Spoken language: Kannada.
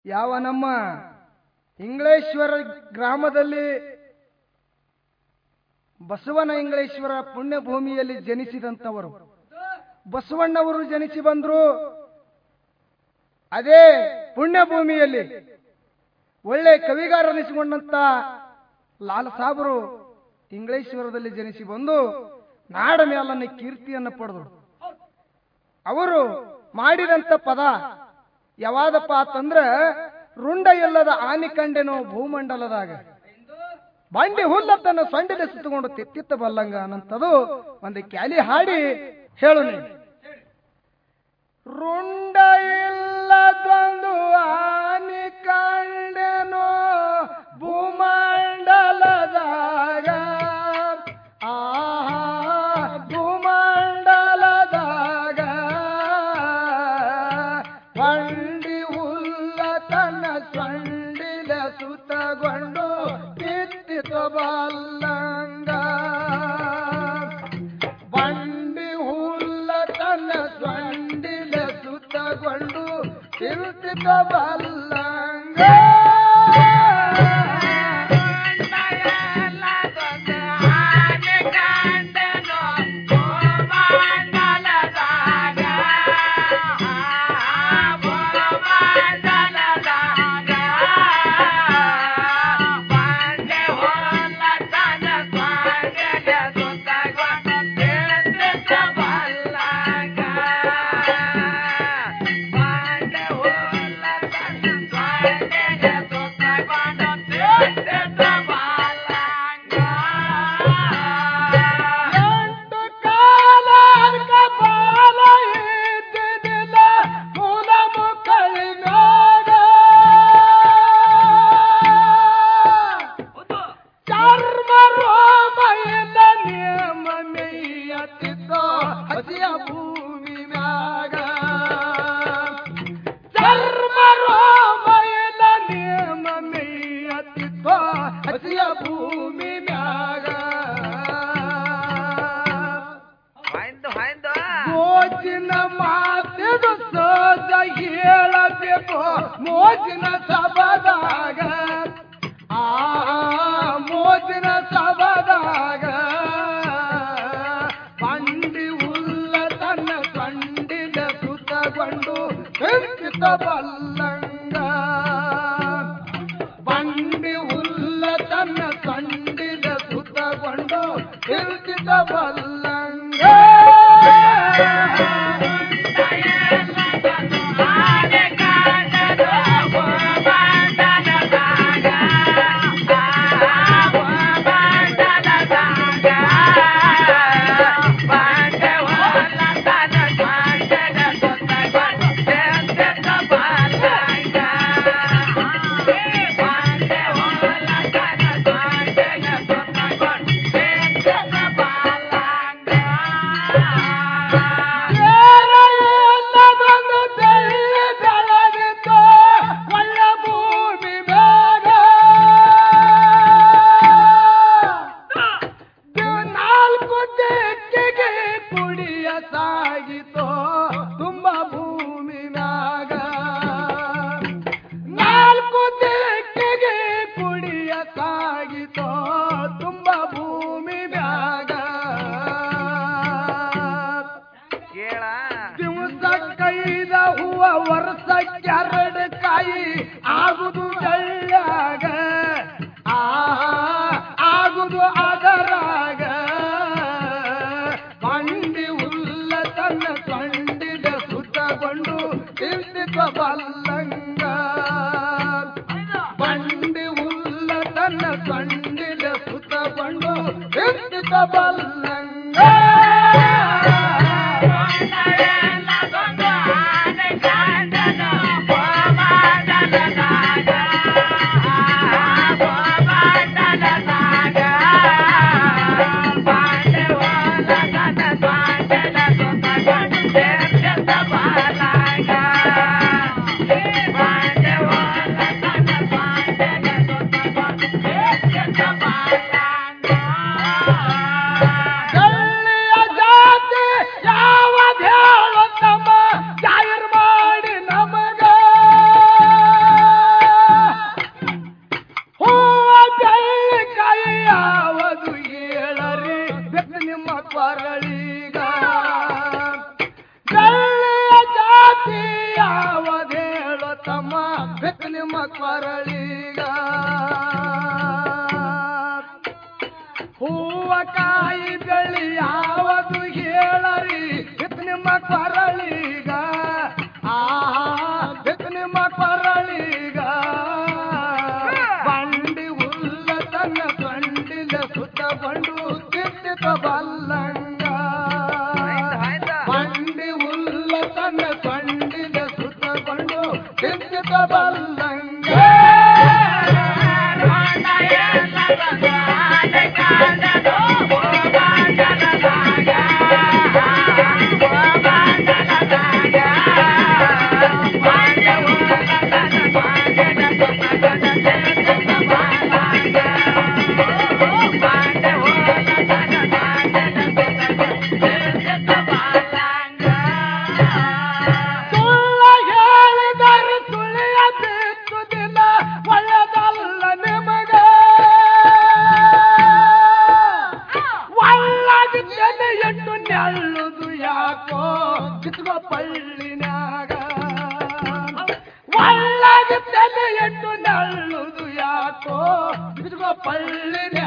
ಯಾವ ನಮ್ಮ ಇಂಗ್ಲೇಶ್ವರ ಗ್ರಾಮದಲ್ಲಿ ಬಸವನ ಇಂಗ್ಲೇಶ್ವರ ಪುಣ್ಯ ಭೂಮಿಯಲ್ಲಿ ಜನಿಸಿದಂಥವರು ಬಸವಣ್ಣವರು ಜನಿಸಿ ಬಂದ್ರು ಅದೇ ಪುಣ್ಯ ಭೂಮಿಯಲ್ಲಿ ಒಳ್ಳೆ ಕವಿಗಾರನಿಸಿಕೊಂಡಂತ ಲಾಲ್ ಸಾಬರು ಇಂಗ್ಲೇಶ್ವರದಲ್ಲಿ ಜನಿಸಿ ಬಂದು ನಾಡ ಮೇಲನ್ನ ಕೀರ್ತಿಯನ್ನು ಪಡೆದರು ಅವರು ಮಾಡಿದಂತ ಪದ ಯಾವಾದಪ್ಪ ಅಂತಂದ್ರ ರುಂಡ ಇಲ್ಲದ ಆನಿ ಕಂಡೆನೋ ಭೂಮಂಡಲದಾಗ ಬಂಡಿ ಹುಲ್ಲತ್ತನ್ನು ಸೊಂಡಿಲೆ ಸುತ್ತಕೊಂಡು ತಿತ್ತಿತ್ತ ಬಲ್ಲಂಗ ಅನ್ನಂಥದ್ದು ಒಂದು ಕ್ಯಾಲಿ ಹಾಡಿ ಹೇಳು ನೀನು ರುಂಡ ಇಲ್ಲದೊಂದು ಆನಿ ಕಂಡೆನೋ ಭೂಮಂಡಲದಾಗ ಆಹಾ ಭೂಮಂಡಲದಾಗ ಬಂಡಿ ಹುಲ್ಲ ತನ್ನ ಸೊಂಡಿಲ ಸುತ್ತಗೊಂಡು ತಿತ್ತಿತ ಬಲ್ಲಂಗ ಬಂಡಿ ಹುಲ್ಲ ತನ್ನ ಸೊಂಡಿಲ ಸುತ್ತಗೊಂಡು ತಿರುತಿತ ಬಲ್ಲಂಗ ಎಂಟು ಕಾಲ ಅರ್ಕ ಬಾಲ ಇದ್ದಿದ್ದಿಲ್ಲ ಮೂಲ ಮುಕ್ಕಳಿನಾಗ ಚರ್ಮ ರೋಮ ಇಲ್ಲ ನಿಯಮ ಮೇಯತ್ತಿದ್ದೋ ಹಸಿಯ ಭೂಮಿ ಮ್ಯಾಗ ಚರ್ಮ ರೋಮ ಇಲ್ಲ ನಿಯಮ ಮೇಯತ್ತಿದ್ದೋ ಹಸಿಯ ಭೂಮಿ ಮ್ಯಾಗ ಮೋಜಿನ ಮಾತಿದು ಸೋದ ಹೇಳಬೇಕು ಮೋಜಿನ ಸಬದಾಗ ಆ ಮೋಜಿನ ಸಬದಾಗ ಬಂಡಿ ಹುಲ್ಲ ತನ್ನ ಕಂಡಿನ ಸುತ್ತಗೊಂಡು ಬೆಂಕಿತ ಬಲ್ಲಂಗ ಬಂಡಿ ಹುಲ್ಲ ತನ್ನ ಕಂಡಿನ ಸುತ್ತಗೊಂಡು ಬೆಂಕಿತ ಬಲ್ಲಂಗ ಎಲ್ಲದೊಂದು ಬೆಳ್ಳಿ ಬೆಳಗಿತ್ತು ಒಳ್ಳ ಭೂಮಿ ಮ್ಯಾಗ ದಿವ್ ನಾಲ್ಕು ದಿಕ್ಕಿಗೆ ಕುಡಿಯ ಸಾಗಿತು ತುಂಬ ಭೂಮಿ ಮ್ಯಾಗ ನಾಲ್ಕು ದಿಕ್ಕಿಗೆ ಕುಡಿಯ ಸಾಗಿತು ತುಂಬ ಭೂಮಿ ಮ್ಯಾಗ ದಿವಸಕ್ಕೈದ ಹೂವ ವರ್ಷಕ್ಕೆರಡು ಕಾಯಿ ಆಗುದು ಬೆಳ್ಳಾಗ ಆ ಆಗುದು ಅದರಾಗ ಬಂಡಿ ಹುಲ್ಲ ತನ್ನ ಕಂಡಿದ ಸುತ್ತಗೊಂಡು ತಿಂದಿತ ಬಲ್ಲಂಗ ಬಂಡಿ ಹುಲ್ಲ ತನ್ನ ಕಂಡಿದ ಸುತ್ತಗೊಂಡು ತಿಂದಿತ ಬಲ್ಲಂಗ Bye. ತಮ್ಮ ಬೆಕ್ಕ ನಿಮ್ಮ ಕೊರಳಿಗ ಹೂವ ಕಾಯಿ ಬೆಳಿ ಯಾವುದು ಹೇಳರಿ ಬೆಕ್ಕ ನಿಮ್ಮ ಕೊರಳಿಗ ಆ ಬೆಕ್ಕ ನಿಮ್ಮ ಕೊರಳಿಗ ಬಂಡಿ ಉಲ್ಲ ತನ್ನ ಬಂಡಿಲ ಸುತ್ತ ಬಂಡು ಕಿತ್ತಿತ ಬಲ್ಲಂಗ ಬಂಡಿ ಉಲ್ಲ ತನ್ನ ಬಂಡಿಲ ಸುತ್ತ ಬಂಡು ಕಿತ್ತಿತ ಬಲ್ಲಂಗ ಸುಳ್ಳ ಹೇಳಿದರೆ ಸುಳಿಯ ಬಿತ್ತುದಿಲ್ಲ ಒಳ್ಳೆದಲ್ಲ ನಿಮಗ ಒಳ್ಳಗೆ ತಲೆ ಎಟ್ಟು ನೆಳ್ಳುದು ಯಾಕೋ ಕಿತ್ಕೋ ಪಳ್ಳಿನ್ಯಾಗ ಒಳ್ಳಗೆ ತಲೆ ಎಟ್ಟು ನೆಳ್ಳುದು ಯಾಕೋ ಕಿತ್ಕೋ ಪಳ್ಳಿನ್ಯಾಗ